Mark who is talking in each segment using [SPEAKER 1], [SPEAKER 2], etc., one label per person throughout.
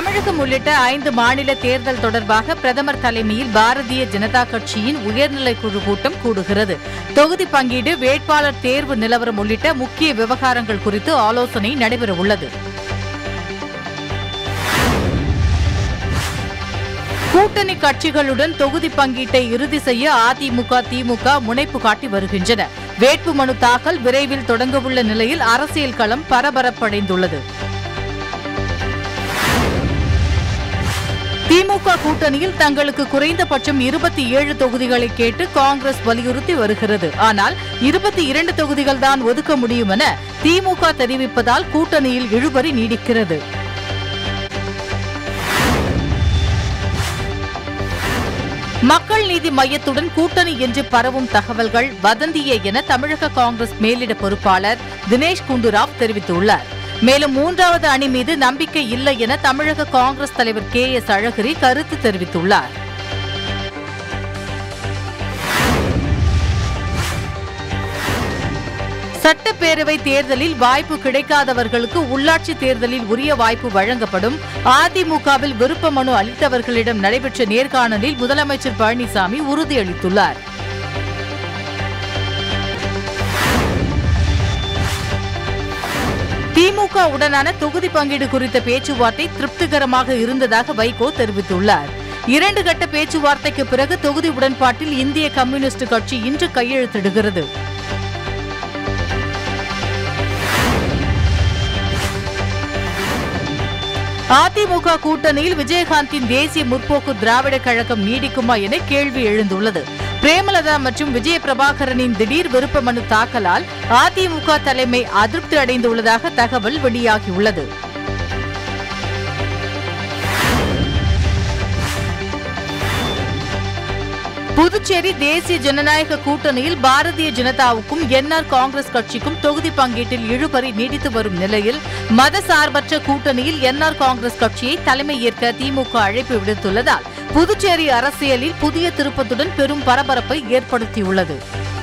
[SPEAKER 1] தமிழகம் உள்ளிட்ட ஐந்து மாநில தேர்தல் தொடர்பாக பிரதமர் தலைமையில் பாரதிய ஜனதா கட்சியின் உயர்நிலை குழு கூட்டம் கூடுகிறது தொகுதி பங்கீடு வேட்பாளர் தேர்வு நிலவரம் உள்ளிட்ட முக்கிய விவகாரங்கள் குறித்து ஆலோசனை நடைபெறவுள்ளது கூட்டணி கட்சிகளுடன் தொகுதி பங்கீட்டை இறுதி செய்ய அதிமுக திமுக முனைப்பு காட்டி வருகின்றன வேட்புமனு தாக்கல் விரைவில் தொடங்கவுள்ள நிலையில் அரசியல் களம் பரபரப்படைந்துள்ளது திமுக கூட்டணியில் தங்களுக்கு குறைந்தபட்சம் இருபத்தி ஏழு தொகுதிகளை கேட்டு காங்கிரஸ் வலியுறுத்தி வருகிறது ஆனால் இருபத்தி இரண்டு தொகுதிகள் தான் ஒதுக்க முடியும் என திமுக தெரிவிப்பதால் கூட்டணியில் இழுபறி நீடிக்கிறது மக்கள் நீதி மையத்துடன் கூட்டணி என்று பரவும் தகவல்கள் வதந்தியே என தமிழக காங்கிரஸ் மேலிட பொறுப்பாளர் தினேஷ் குண்டுராவ் தெரிவித்துள்ளார் மேலும் மூன்றாவது அணி மீது நம்பிக்கை இல்லை என தமிழக காங்கிரஸ் தலைவர் கே எஸ் அழகிரி கருத்து தெரிவித்துள்ளார் சட்டப்பேரவை தேர்தலில் வாய்ப்பு கிடைக்காதவர்களுக்கு உள்ளாட்சி தேர்தலில் உரிய வாய்ப்பு வழங்கப்படும் அதிமுகவில் விருப்ப மனு அளித்தவர்களிடம் நடைபெற்ற நேர்காணலில் முதலமைச்சர் பழனிசாமி உறுதியளித்துள்ளார் திமுக உடனான தொகுதி பங்கீடு குறித்த பேச்சுவார்த்தை திருப்திகரமாக இருந்ததாக வைகோ தெரிவித்துள்ளார் இரண்டு கட்ட பேச்சுவார்த்தைக்கு பிறகு தொகுதி உடன்பாட்டில் இந்திய கம்யூனிஸ்ட் கட்சி இன்று கையெழுத்திடுகிறது அதிமுக கூட்டணியில் விஜயகாந்தின் தேசிய முற்போக்கு திராவிட கழகம் நீடிக்குமா என கேள்வி எழுந்துள்ளது பிரேமலதா மற்றும் விஜய பிரபாகரனின் திடீர் விருப்ப மனு தாக்கலால் அதிமுக தலைமை அதிருப்தி அடைந்துள்ளதாக தகவல் வெளியாகியுள்ளது புதுச்சேரி தேசிய ஜனநாயக கூட்டணியில் பாரதிய ஜனதாவுக்கும் என்ஆர் காங்கிரஸ் கட்சிக்கும் தொகுதி பங்கீட்டில் இழுபறி நீடித்து வரும் நிலையில் மதசார்பற்ற கூட்டணியில் என்ஆர் காங்கிரஸ் கட்சியை தலைமை ஏற்க திமுக அழைப்பு விடுத்துள்ளதால் புதுச்சேரி அரசியலில் புதிய திருப்பத்துடன் பெரும் பரபரப்பை ஏற்படுத்தியுள்ளது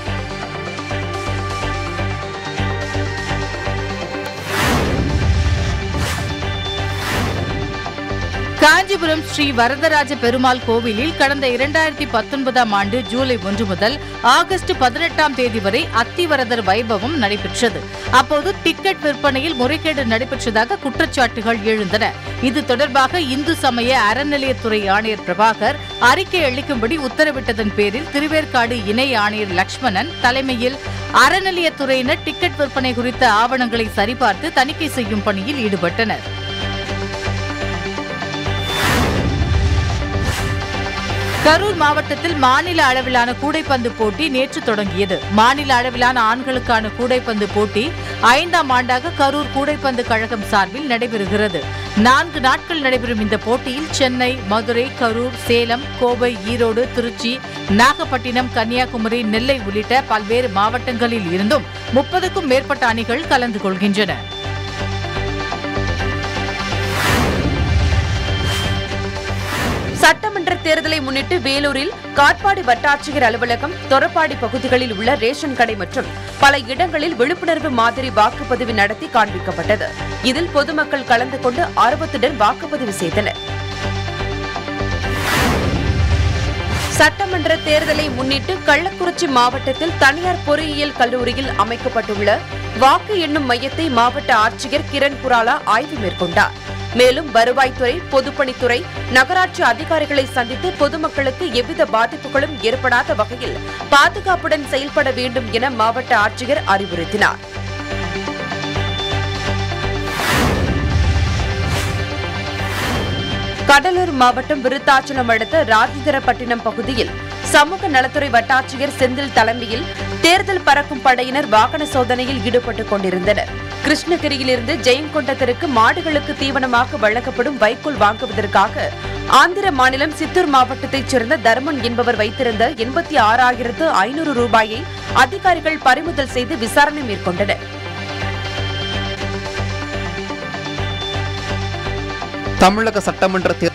[SPEAKER 1] காஞ்சிபுரம் ஸ்ரீ வரதராஜ பெருமாள் கோவிலில் கடந்த இரண்டாயிரத்தி பத்தொன்பதாம் ஆண்டு ஜூலை ஒன்று முதல் ஆகஸ்ட் பதினெட்டாம் தேதி வரை அத்திவரதர் வைபவம் நடைபெற்றது அப்போது டிக்கெட் விற்பனையில் முறைகேடு நடைபெற்றதாக குற்றச்சாட்டுகள் எழுந்தன இது தொடர்பாக இந்து சமய அறநிலையத்துறை ஆணையர் பிரபாகர் அறிக்கை அளிக்கும்படி உத்தரவிட்டதன் பேரில் திருவேற்காடு இணை ஆணையர் லட்சுமணன் தலைமையில் அறநிலையத்துறையினர் டிக்கெட் விற்பனை குறித்த ஆவணங்களை சரிபார்த்து தணிக்கை செய்யும் பணியில் ஈடுபட்டனர் கரூர் மாவட்டத்தில் மாநில அளவிலான கூடைப்பந்து போட்டி நேற்று தொடங்கியது மாநில அளவிலான ஆண்களுக்கான கூடைப்பந்து போட்டி ஐந்தாம் ஆண்டாக கரூர் கூடைப்பந்து கழகம் சார்பில் நடைபெறுகிறது நான்கு நாட்கள் நடைபெறும் இந்த போட்டியில் சென்னை மதுரை கரூர் சேலம் கோவை ஈரோடு திருச்சி நாகப்பட்டினம் கன்னியாகுமரி நெல்லை உள்ளிட்ட பல்வேறு மாவட்டங்களில் இருந்தும் முப்பதுக்கும் மேற்பட்ட அணிகள் கலந்து கொள்கின்றன
[SPEAKER 2] சட்டமன்ற தேர்தலை முன்னிட்டு வேலூரில் காட்பாடி வட்டாட்சியர் அலுவலகம் தொரப்பாடி பகுதிகளில் உள்ள ரேஷன் கடை மற்றும் பல இடங்களில் விழிப்புணர்வு மாதிரி வாக்குப்பதிவு நடத்தி காண்பிக்கப்பட்டது இதில் பொதுமக்கள் கலந்து கொண்டு ஆர்வத்துடன் வாக்குப்பதிவு செய்தனர் சட்டமன்ற தேர்தலை முன்னிட்டு கள்ளக்குறிச்சி மாவட்டத்தில் தனியார் பொறியியல் கல்லூரியில் அமைக்கப்பட்டுள்ள வாக்கு எண்ணும் மையத்தை மாவட்ட ஆட்சியர் கிரண் புராலா ஆய்வு மேற்கொண்டார் மேலும் வருவாய்த்துறை பொதுப்பணித்துறை நகராட்சி அதிகாரிகளை சந்தித்து பொதுமக்களுக்கு எவ்வித பாதிப்புகளும் ஏற்படாத வகையில் பாதுகாப்புடன் செயல்பட வேண்டும் என மாவட்ட ஆட்சியர் அறிவுறுத்தினார் கடலூர் மாவட்டம் விருத்தாச்சலம் அடுத்த ராஜேந்திரப்பட்டினம் பகுதியில் சமூக நலத்துறை வட்டாட்சியர் செந்தில் தலைமையில் தேர்தல் பறக்கும் படையினர் வாகன சோதனையில் ஈடுபட்டுக் கொண்டிருந்தனர் கிருஷ்ணகிரியிலிருந்து ஜெயங்கொண்டத்திற்கு மாடுகளுக்கு தீவனமாக வழங்கப்படும் வைக்கோல் வாங்குவதற்காக ஆந்திர மாநிலம் சித்தூர் மாவட்டத்தைச் சேர்ந்த தர்மன் என்பவர் வைத்திருந்த எண்பத்தி ஆறாயிரத்து ஐநூறு ரூபாயை அதிகாரிகள் பறிமுதல் செய்து விசாரணை மேற்கொண்டனர்
[SPEAKER 3] தமிழக சட்டமன்ற தேர்தல்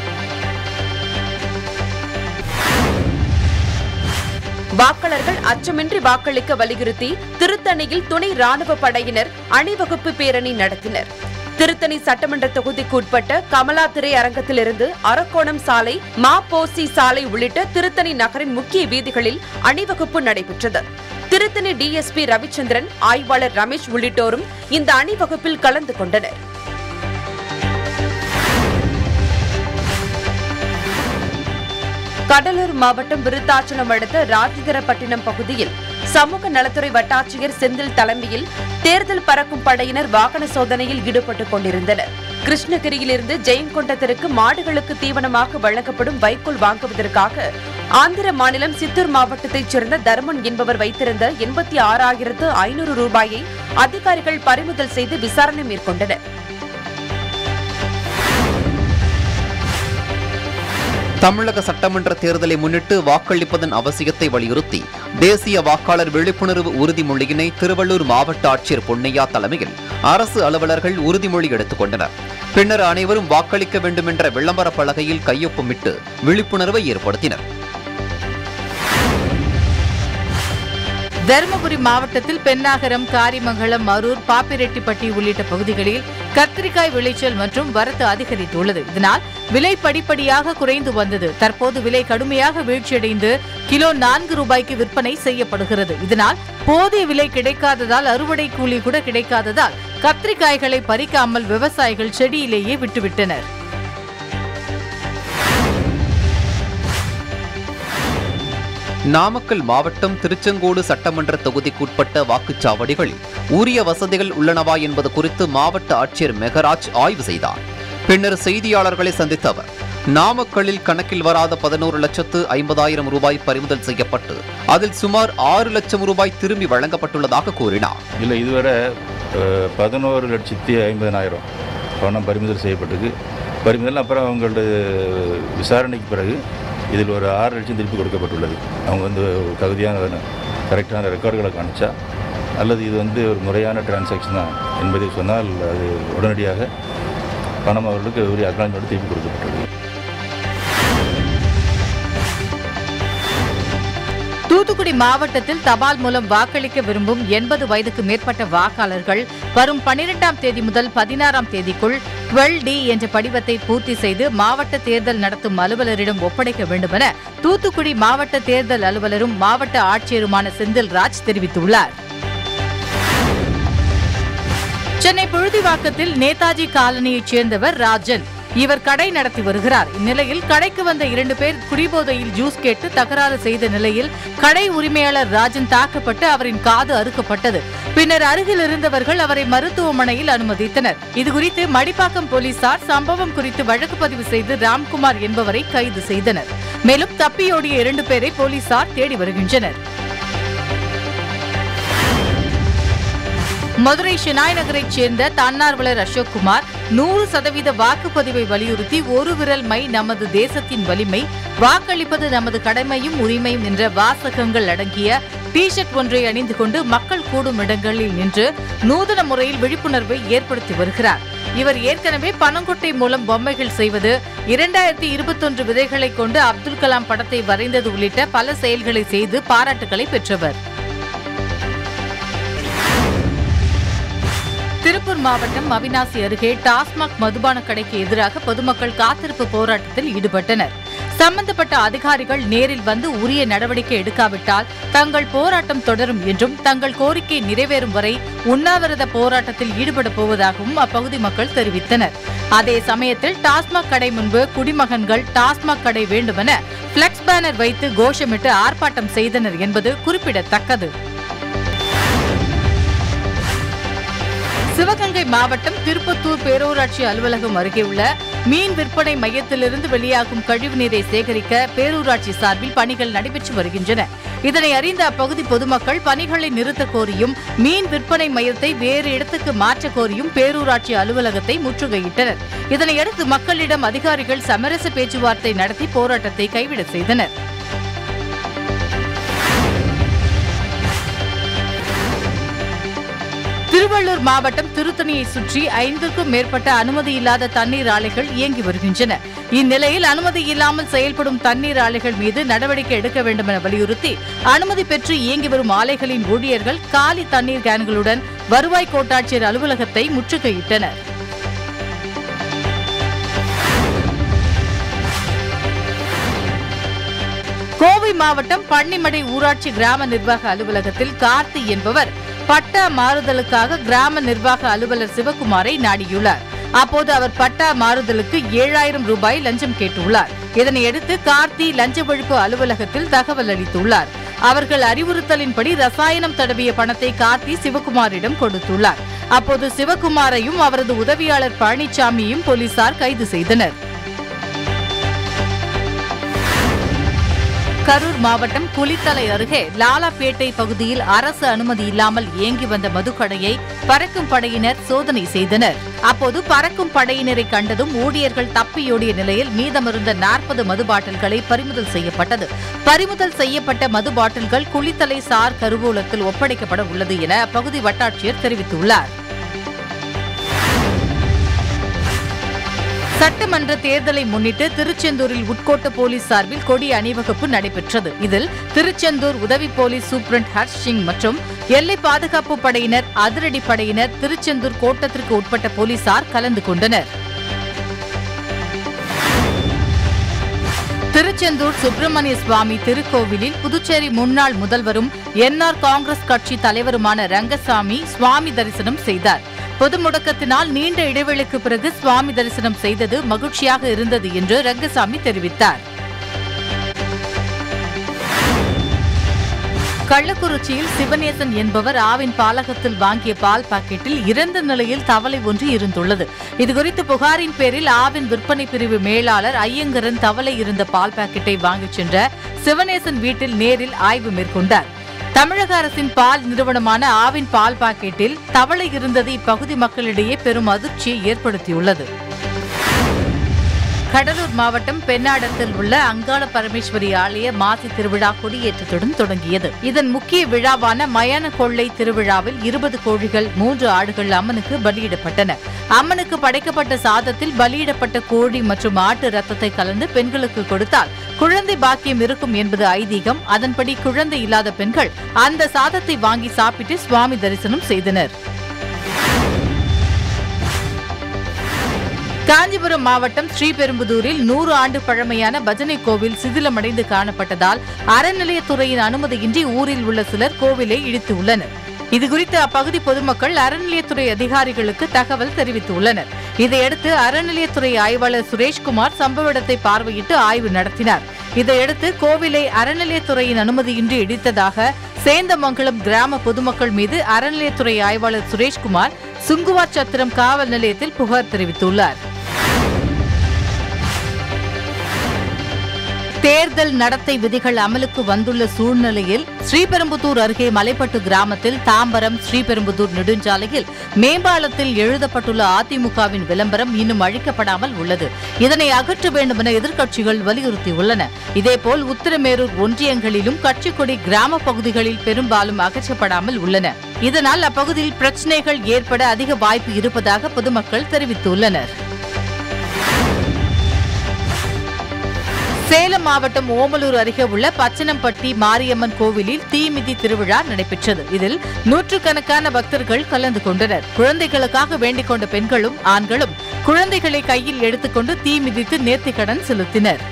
[SPEAKER 2] வாக்காளர்கள் அச்சமின்றி வாக்களிக்க வலியுறுத்தி திருத்தணியில் துணை ராணுவ படையினர் அணிவகுப்பு பேரணி நடத்தினர் திருத்தணி சட்டமன்ற தொகுதிக்கு உட்பட்ட கமலா திரை அரங்கத்திலிருந்து அரக்கோணம் சாலை மாப்போசி சாலை உள்ளிட்ட திருத்தணி நகரின் முக்கிய வீதிகளில் அணிவகுப்பு நடைபெற்றது திருத்தணி டிஎஸ்பி ரவிச்சந்திரன் ஆய்வாளர் ரமேஷ் உள்ளிட்டோரும் இந்த அணிவகுப்பில் கலந்து கொண்டனர் கடலூர் மாவட்டம் விருத்தாச்சலம் அடுத்த ராஜேந்திரப்பட்டினம் பகுதியில் சமூக நலத்துறை வட்டாட்சியர் செந்தில் தலைமையில் தேர்தல் பறக்கும் படையினர் வாகன சோதனையில் ஈடுபட்டுக் கொண்டிருந்தனர் கிருஷ்ணகிரியிலிருந்து ஜெயங்கொண்டத்திற்கு மாடுகளுக்கு தீவனமாக வழங்கப்படும் வைக்கோல் வாங்குவதற்காக ஆந்திர மாநிலம் சித்தூர் மாவட்டத்தைச் சேர்ந்த தர்மன் என்பவர் வைத்திருந்த எண்பத்தி ஆறாயிரத்து ஐநூறு ரூபாயை அதிகாரிகள் பறிமுதல் செய்து விசாரணை மேற்கொண்டனர்
[SPEAKER 3] தமிழக சட்டமன்ற தேர்தலை முன்னிட்டு வாக்களிப்பதன் அவசியத்தை வலியுறுத்தி தேசிய வாக்காளர் விழிப்புணர்வு உறுதிமொழியினை திருவள்ளூர் மாவட்ட ஆட்சியர் பொன்னையா தலைமையில் அரசு அலுவலர்கள் உறுதிமொழி எடுத்துக் கொண்டனர் பின்னர் அனைவரும் வாக்களிக்க வேண்டும் என்ற விளம்பர பலகையில் கையொப்பமிட்டு விழிப்புணர்வை ஏற்படுத்தினர்
[SPEAKER 1] தருமபுரி மாவட்டத்தில் பென்னாகரம் காரிமங்கலம் அரூர் பாப்பிரெட்டிப்பட்டி உள்ளிட்ட பகுதிகளில் கத்திரிக்காய் விளைச்சல் மற்றும் வரத்து அதிகரித்துள்ளது இதனால் விலை படிப்படியாக குறைந்து வந்தது தற்போது விலை கடுமையாக வீழ்ச்சியடைந்து கிலோ நான்கு ரூபாய்க்கு விற்பனை செய்யப்படுகிறது இதனால் போதிய விலை கிடைக்காததால் அறுவடை கூலி கூட கிடைக்காததால் கத்திரிக்காய்களை பறிக்காமல் விவசாயிகள் செடியிலேயே விட்டுவிட்டனர்
[SPEAKER 3] நாமக்கல் மாவட்டம் திருச்செங்கோடு சட்டமன்ற தொகுதிக்குட்பட்ட வாக்குச்சாவடிகளில் உரிய வசதிகள் உள்ளனவா என்பது குறித்து மாவட்ட ஆட்சியர் மெகராஜ் ஆய்வு செய்தார் பின்னர் செய்தியாளர்களை சந்தித்த அவர் நாமக்கல்லில் கணக்கில் வராத பதினோரு லட்சத்து ஐம்பதாயிரம் ரூபாய் பறிமுதல் செய்யப்பட்டு அதில் சுமார் ஆறு லட்சம் ரூபாய் திரும்பி வழங்கப்பட்டுள்ளதாக கூறினார்
[SPEAKER 4] இல்லை இதுவரை அஹ், பதினோரு லட்சத்தி ஐம்பதனாயிரம் பணம் பறிமுதல் செய்யப்பட்டிருக்கு பறிமுதல் அப்புறம் அவங்களோட விசாரணைக்கு பிறகு இதில் ஒரு ஆறு லட்சம் திருப்பி கொடுக்கப்பட்டுள்ளது அவங்க வந்து ஒரு தகுதியான கரெக்டான ரெக்கார்டுகளை காணிச்சா அல்லது இது வந்து ஒரு முறையான டிரான்சாக்ஷன் தான் என்பதை சொன்னால் அது உடனடியாக பணம் அவர்களுக்கு உரிய அக்னாலஜ்மெண்ட் திருப்பி கொடுக்கப்பட்டுள்ளது
[SPEAKER 1] தூத்துக்குடி மாவட்டத்தில் தபால் மூலம் வாக்களிக்க விரும்பும் எண்பது வயதுக்கு மேற்பட்ட வாக்காளர்கள் வரும் பனிரெண்டாம் தேதி முதல் பதினாறாம் தேதிக்குள் டுவெல் டி என்ற படிவத்தை பூர்த்தி செய்து மாவட்ட தேர்தல் நடத்தும் அலுவலரிடம் ஒப்படைக்க வேண்டுமென தூத்துக்குடி மாவட்ட தேர்தல் அலுவலரும் மாவட்ட ஆட்சியருமான செந்தில்ராஜ் தெரிவித்துள்ளார் சென்னை புழுதிவாக்கத்தில் நேதாஜி காலனியைச் சேர்ந்தவர் ராஜன் இவர் கடை நடத்தி வருகிறார் இந்நிலையில் கடைக்கு வந்த இரண்டு பேர் குடிபோதையில் ஜூஸ் கேட்டு தகராறு செய்த நிலையில் கடை உரிமையாளர் ராஜன் தாக்கப்பட்டு அவரின் காது அறுக்கப்பட்டது பின்னர் அருகில் இருந்தவர்கள் அவரை மருத்துவமனையில் அனுமதித்தனர் இதுகுறித்து மடிப்பாக்கம் போலீசார் சம்பவம் குறித்து வழக்கு பதிவு செய்து ராம்குமார் என்பவரை கைது செய்தனர் மேலும் தப்பியோடிய இரண்டு பேரை போலீசார் தேடி வருகின்றனர் மதுரை ஷெனாய் நகரைச் சேர்ந்த தன்னார்வலர் அசோக்குமார் நூறு சதவீத வாக்குப்பதிவை வலியுறுத்தி ஒரு விரல் மை நமது தேசத்தின் வலிமை வாக்களிப்பது நமது கடமையும் உரிமையும் என்ற வாசகங்கள் அடங்கிய டி ஷர்ட் ஒன்றை அணிந்து கொண்டு மக்கள் கூடும் இடங்களில் நின்று நூதன முறையில் விழிப்புணர்வை ஏற்படுத்தி வருகிறார் இவர் ஏற்கனவே பனங்கொட்டை மூலம் பொம்மைகள் செய்வது இரண்டாயிரத்தி இருபத்தொன்று விதைகளை கொண்டு அப்துல் கலாம் படத்தை வரைந்தது உள்ளிட்ட பல செயல்களை செய்து பாராட்டுகளை பெற்றவர் திருப்பூர் மாவட்டம் அவினாசி அருகே டாஸ்மாக் மதுபான கடைக்கு எதிராக பொதுமக்கள் காத்திருப்பு போராட்டத்தில் ஈடுபட்டனர் சம்பந்தப்பட்ட அதிகாரிகள் நேரில் வந்து உரிய நடவடிக்கை எடுக்காவிட்டால் தங்கள் போராட்டம் தொடரும் என்றும் தங்கள் கோரிக்கை நிறைவேறும் வரை உண்ணாவிரத போராட்டத்தில் ஈடுபட போவதாகவும் அப்பகுதி மக்கள் தெரிவித்தனர் அதே சமயத்தில் டாஸ்மாக் கடை முன்பு குடிமகன்கள் டாஸ்மாக் கடை வேண்டுமென பிளக்ஸ் பேனர் வைத்து கோஷமிட்டு ஆர்ப்பாட்டம் செய்தனர் என்பது குறிப்பிடத்தக்கது சிவகங்கை மாவட்டம் திருப்பத்தூர் பேரூராட்சி அலுவலகம் அருகே உள்ள மீன் விற்பனை மையத்திலிருந்து வெளியாகும் கழிவுநீரை சேகரிக்க பேரூராட்சி சார்பில் பணிகள் நடைபெற்று வருகின்றன இதனை அறிந்த அப்பகுதி பொதுமக்கள் பணிகளை நிறுத்த கோரியும் மீன் விற்பனை மையத்தை வேறு இடத்துக்கு மாற்ற கோரியும் பேரூராட்சி அலுவலகத்தை முற்றுகையிட்டனர் இதனையடுத்து மக்களிடம் அதிகாரிகள் சமரச பேச்சுவார்த்தை நடத்தி போராட்டத்தை கைவிட செய்தனர் திருவள்ளூர் மாவட்டம் திருத்தணியை சுற்றி ஐந்துக்கும் மேற்பட்ட அனுமதி இல்லாத தண்ணீர் ஆலைகள் இயங்கி வருகின்றன இந்நிலையில் அனுமதி இல்லாமல் செயல்படும் தண்ணீர் ஆலைகள் மீது நடவடிக்கை எடுக்க வேண்டும் என வலியுறுத்தி அனுமதி பெற்று இயங்கி வரும் ஆலைகளின் ஊழியர்கள் காலி தண்ணீர் கேன்களுடன் வருவாய் கோட்டாட்சியர் அலுவலகத்தை முற்றுகையிட்டனர் கோவை மாவட்டம் பன்னிமடை ஊராட்சி கிராம நிர்வாக அலுவலகத்தில் கார்த்தி என்பவர் பட்டா மாறுதலுக்காக கிராம நிர்வாக அலுவலர் சிவகுமாரை நாடியுள்ளார் அப்போது அவர் பட்டா மாறுதலுக்கு ஏழாயிரம் ரூபாய் லஞ்சம் கேட்டுள்ளார் இதனையடுத்து கார்த்தி லஞ்ச ஒழிப்பு அலுவலகத்தில் தகவல் அளித்துள்ளார் அவர்கள் அறிவுறுத்தலின்படி ரசாயனம் தடவிய பணத்தை கார்த்தி சிவகுமாரிடம் கொடுத்துள்ளார் அப்போது சிவகுமாரையும் அவரது உதவியாளர் பழனிசாமியையும் போலீசார் கைது செய்தனர் கரூர் மாவட்டம் குளித்தலை அருகே லாலாப்பேட்டை பகுதியில் அரசு அனுமதி இல்லாமல் இயங்கி வந்த மதுக்கடையை பறக்கும் படையினர் சோதனை செய்தனர் அப்போது பறக்கும் படையினரை கண்டதும் ஊழியர்கள் தப்பியோடிய நிலையில் மீதமிருந்த நாற்பது மது பாட்டில்களை பறிமுதல் செய்யப்பட்டது பறிமுதல் செய்யப்பட்ட மது பாட்டில்கள் குளித்தலை சார் கருவூலத்தில் ஒப்படைக்கப்பட உள்ளது என அப்பகுதி வட்டாட்சியர் தெரிவித்துள்ளார் சட்டமன்ற தேர்தலை முன்னிட்டு திருச்செந்தூரில் உட்கோட்ட போலீஸ் சார்பில் கொடி அணிவகுப்பு நடைபெற்றது இதில் திருச்செந்தூர் உதவி போலீஸ் சூப்பரண்ட் ஹர்ஷ் சிங் மற்றும் எல்லை பாதுகாப்பு படையினர் அதிரடி படையினர் திருச்செந்தூர் கோட்டத்திற்கு உட்பட்ட போலீசார் கலந்து கொண்டனர் திருச்செந்தூர் சுப்பிரமணிய சுவாமி திருக்கோவிலில் புதுச்சேரி முன்னாள் முதல்வரும் என்ஆர் காங்கிரஸ் கட்சி தலைவருமான ரங்கசாமி சுவாமி தரிசனம் செய்தார் பொது முடக்கத்தினால் நீண்ட இடைவெளிக்கு பிறகு சுவாமி தரிசனம் செய்தது மகிழ்ச்சியாக இருந்தது என்று ரங்கசாமி தெரிவித்தார் கள்ளக்குறிச்சியில் சிவநேசன் என்பவர் ஆவின் பாலகத்தில் வாங்கிய பால் பாக்கெட்டில் இறந்த நிலையில் தவளை ஒன்று இருந்துள்ளது இதுகுறித்து புகாரின் பேரில் ஆவின் விற்பனை பிரிவு மேலாளர் ஐயங்கரன் தவளை இருந்த பால் பாக்கெட்டை வாங்கிச் சென்ற சிவநேசன் வீட்டில் நேரில் ஆய்வு மேற்கொண்டார் தமிழக அரசின் பால் நிறுவனமான ஆவின் பால் பாக்கெட்டில் தவளை இருந்தது இப்பகுதி மக்களிடையே பெரும் அதிர்ச்சியை ஏற்படுத்தியுள்ளது கடலூர் மாவட்டம் பெண்ணாடத்தில் உள்ள அங்காள பரமேஸ்வரி ஆலய மாசி திருவிழா கொடியேற்றத்துடன் தொடங்கியது இதன் முக்கிய விழாவான மயான கொள்ளை திருவிழாவில் இருபது கோழிகள் மூன்று ஆடுகள் அம்மனுக்கு பலியிடப்பட்டன அம்மனுக்கு படைக்கப்பட்ட சாதத்தில் பலியிடப்பட்ட கோழி மற்றும் ஆட்டு ரத்தத்தை கலந்து பெண்களுக்கு கொடுத்தால் குழந்தை பாக்கியம் இருக்கும் என்பது ஐதீகம் அதன்படி குழந்தை இல்லாத பெண்கள் அந்த சாதத்தை வாங்கி சாப்பிட்டு சுவாமி தரிசனம் செய்தனர் காஞ்சிபுரம் மாவட்டம் ஸ்ரீபெரும்புதூரில் நூறு ஆண்டு பழமையான பஜனை கோவில் சிதிலமடைந்து காணப்பட்டதால் அறநிலையத்துறையின் அனுமதியின்றி ஊரில் உள்ள சிலர் கோவிலை இடித்துள்ளனர் இதுகுறித்து அப்பகுதி பொதுமக்கள் அறநிலையத்துறை அதிகாரிகளுக்கு தகவல் தெரிவித்துள்ளனர் இதையடுத்து அறநிலையத்துறை ஆய்வாளர் சுரேஷ்குமார் சம்பவ இடத்தை பார்வையிட்டு ஆய்வு நடத்தினார் இதையடுத்து கோவிலை அறநிலையத்துறையின் அனுமதியின்றி இடித்ததாக சேந்தமங்கலம் கிராம பொதுமக்கள் மீது அறநிலையத்துறை ஆய்வாளர் சுரேஷ்குமார் சுங்குவார் சத்திரம் காவல் நிலையத்தில் புகார் தெரிவித்துள்ளார் தேர்தல் நடத்தை விதிகள் அமலுக்கு வந்துள்ள சூழ்நிலையில் ஸ்ரீபெரும்புதூர் அருகே மலைப்பட்டு கிராமத்தில் தாம்பரம் ஸ்ரீபெரும்புதூர் நெடுஞ்சாலையில் மேம்பாலத்தில் எழுதப்பட்டுள்ள அதிமுகவின் விளம்பரம் இன்னும் அழிக்கப்படாமல் உள்ளது இதனை அகற்ற வேண்டும் என எதிர்க்கட்சிகள் வலியுறுத்தியுள்ளன இதேபோல் உத்திரமேரூர் ஒன்றியங்களிலும் கட்சிக் கொடி கிராம பகுதிகளில் பெரும்பாலும் அகற்றப்படாமல் உள்ளன இதனால் அப்பகுதியில் பிரச்சினைகள் ஏற்பட அதிக வாய்ப்பு இருப்பதாக பொதுமக்கள் தெரிவித்துள்ளனர் சேலம் மாவட்டம் ஓமலூர் அருகே உள்ள பச்சனம்பட்டி மாரியம்மன் கோவிலில் தீமிதி திருவிழா நடைபெற்றது இதில் நூற்றுக்கணக்கான பக்தர்கள் கலந்து கொண்டனர் குழந்தைகளுக்காக வேண்டிக் கொண்ட பெண்களும் ஆண்களும் குழந்தைகளை கையில் எடுத்துக்கொண்டு தீ மிதித்து நேர்த்திக்கடன் செலுத்தினர்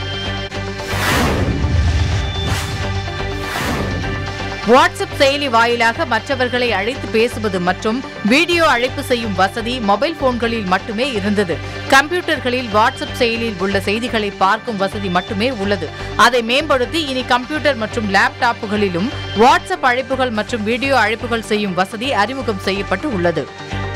[SPEAKER 1] வாட்ஸ்அப் செயலி வாயிலாக மற்றவர்களை அழைத்து பேசுவது மற்றும் வீடியோ அழைப்பு செய்யும் வசதி மொபைல் போன்களில் மட்டுமே இருந்தது கம்ப்யூட்டர்களில் வாட்ஸ்அப் செயலியில் உள்ள செய்திகளை பார்க்கும் வசதி மட்டுமே உள்ளது அதை மேம்படுத்தி இனி கம்ப்யூட்டர் மற்றும் லேப்டாப்புகளிலும் வாட்ஸ்அப் அழைப்புகள் மற்றும் வீடியோ அழைப்புகள் செய்யும் வசதி அறிமுகம் செய்யப்பட்டு உள்ளது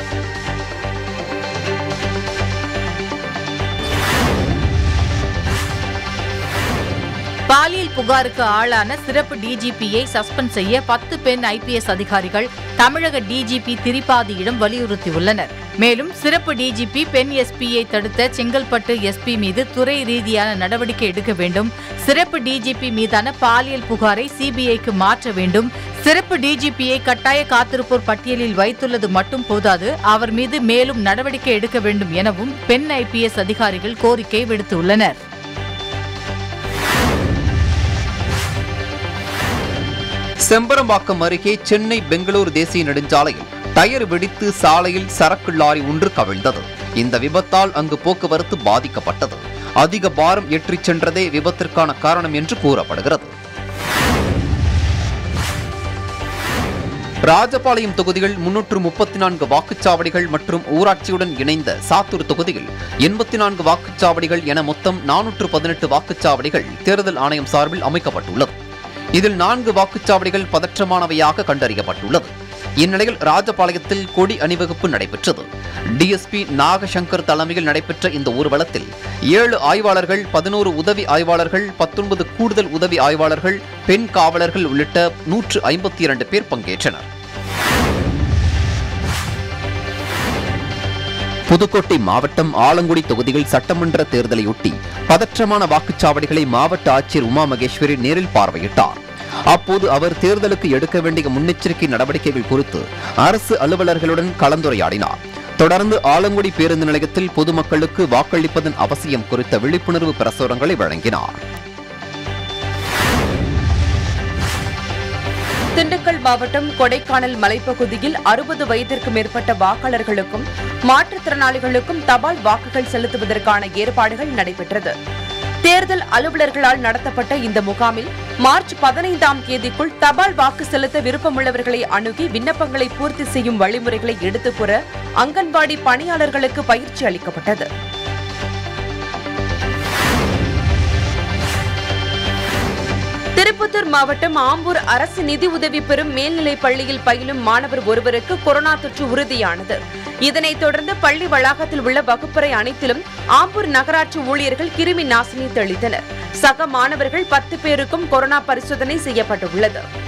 [SPEAKER 1] பாலியல் புகாருக்கு ஆளான சிறப்பு டிஜிபியை சஸ்பெண்ட் செய்ய பத்து பெண் ஐபிஎஸ் அதிகாரிகள் தமிழக டிஜிபி திரிபாதியிடம் வலியுறுத்தியுள்ளனர் மேலும் சிறப்பு டிஜிபி பெண் எஸ்பியை தடுத்த செங்கல்பட்டு எஸ்பி மீது துறை ரீதியான நடவடிக்கை எடுக்க வேண்டும் சிறப்பு டிஜிபி மீதான பாலியல் புகாரை சிபிஐக்கு மாற்ற வேண்டும் சிறப்பு டிஜிபியை கட்டாய காத்திருப்போர் பட்டியலில் வைத்துள்ளது மட்டும் போதாது அவர் மீது மேலும் நடவடிக்கை எடுக்க வேண்டும் எனவும் பெண் ஐபிஎஸ் அதிகாரிகள் கோரிக்கை விடுத்துள்ளனர்
[SPEAKER 3] செம்பரம்பாக்கம் அருகே சென்னை பெங்களூரு தேசிய நெடுஞ்சாலையில் டயர் வெடித்து சாலையில் சரக்கு லாரி ஒன்று கவிழ்ந்தது இந்த விபத்தால் அங்கு போக்குவரத்து பாதிக்கப்பட்டது அதிக பாரம் ஏற்றிச் சென்றதே விபத்திற்கான காரணம் என்று கூறப்படுகிறது ராஜபாளையம் தொகுதிகள் முன்னூற்று முப்பத்தி நான்கு வாக்குச்சாவடிகள் மற்றும் ஊராட்சியுடன் இணைந்த சாத்தூர் தொகுதியில் எண்பத்தி நான்கு வாக்குச்சாவடிகள் என மொத்தம் நானூற்று பதினெட்டு வாக்குச்சாவடிகள் தேர்தல் ஆணையம் சார்பில் அமைக்கப்பட்டுள்ளது இதில் நான்கு வாக்குச்சாவடிகள் பதற்றமானவையாக கண்டறியப்பட்டுள்ளது இந்நிலையில் ராஜபாளையத்தில் கொடி அணிவகுப்பு நடைபெற்றது டிஎஸ்பி நாகசங்கர் தலைமையில் நடைபெற்ற இந்த ஊர்வலத்தில் ஏழு ஆய்வாளர்கள் பதினோரு உதவி ஆய்வாளர்கள் பத்தொன்பது கூடுதல் உதவி ஆய்வாளர்கள் பெண் காவலர்கள் உள்ளிட்ட நூற்று ஐம்பத்தி இரண்டு பேர் பங்கேற்றனர் புதுக்கோட்டை மாவட்டம் ஆலங்குடி தொகுதியில் சட்டமன்ற தேர்தலையொட்டி பதற்றமான வாக்குச்சாவடிகளை மாவட்ட ஆட்சியர் உமா மகேஸ்வரி நேரில் பார்வையிட்டார் அப்போது அவர் தேர்தலுக்கு எடுக்க வேண்டிய முன்னெச்சரிக்கை நடவடிக்கைகள் குறித்து அரசு அலுவலர்களுடன் கலந்துரையாடினார் தொடர்ந்து ஆலங்குடி பேருந்து நிலையத்தில் பொதுமக்களுக்கு வாக்களிப்பதன் அவசியம் குறித்த விழிப்புணர்வு பிரசுரங்களை வழங்கினார்
[SPEAKER 2] திண்டுக்கல் மாவட்டம் கொடைக்கானல் மலைப்பகுதியில் அறுபது வயதிற்கு மேற்பட்ட வாக்காளர்களுக்கும் மாற்றுத்திறனாளிகளுக்கும் தபால் வாக்குகள் செலுத்துவதற்கான ஏற்பாடுகள் நடைபெற்றது தேர்தல் அலுவலர்களால் நடத்தப்பட்ட இந்த முகாமில் மார்ச் பதினைந்தாம் தேதிக்குள் தபால் வாக்கு செலுத்த விருப்பமுள்ளவர்களை அணுகி விண்ணப்பங்களை பூர்த்தி செய்யும் வழிமுறைகளை எடுத்துக் கூற அங்கன்வாடி பணியாளர்களுக்கு பயிற்சி அளிக்கப்பட்டது திருப்பத்தூர் மாவட்டம் ஆம்பூர் அரசு நிதி உதவி பெறும் மேல்நிலைப் பள்ளியில் பயிலும் மாணவர் ஒருவருக்கு கொரோனா தொற்று உறுதியானது இதனைத் தொடர்ந்து பள்ளி வளாகத்தில் உள்ள வகுப்பறை அனைத்திலும் ஆம்பூர் நகராட்சி ஊழியர்கள் கிருமி நாசினி தெளித்தனர் சக மாணவர்கள் பத்து பேருக்கும் கொரோனா பரிசோதனை செய்யப்பட்டுள்ளது